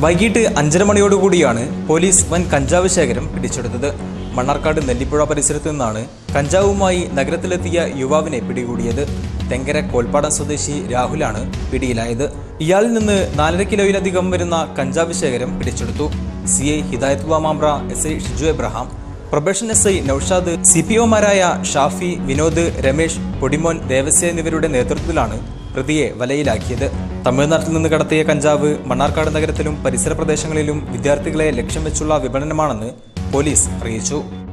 വൈകിട്ട് അഞ്ചര മണിയോടുകൂടിയാണ് പോലീസ് വൻ കഞ്ചാവ് ശേഖരം പിടിച്ചെടുത്തത് മണ്ണാർക്കാട് നെല്ലിപ്പുഴ പരിസരത്ത് നിന്നാണ് കഞ്ചാവുമായി നഗരത്തിലെത്തിയ യുവാവിനെ പിടികൂടിയത് തെങ്കര കോൽപ്പാടം സ്വദേശി രാഹുലാണ് പിടിയിലായത് ഇയാളിൽ നിന്ന് നാലര കിലോയിലധികം വരുന്ന കഞ്ചാവ് ശേഖരം പിടിച്ചെടുത്തു C I Hidayath Mambra S I Shiju Abraham probation S I Noushad C P ഒമാരായ ഷാഫി വിനോദ് രമേശ് പൊടിമോൻ ദേവസ്യ എന്നിവരുടെ നേതൃത്വത്തിലാണ് പ്രതിയെ വലയിലാക്കിയത് തമിഴ്നാട്ടിൽ നിന്ന് കടത്തിയ കഞ്ചാവ് മണ്ണാർക്കാട് നഗരത്തിലും പരിസര പ്രദേശങ്ങളിലും വിദ്യാർത്ഥികളെ ലക്ഷ്യം വെച്ചുള്ള വിപണനമാണെന്ന് പോലീസ് അറിയിച്ചു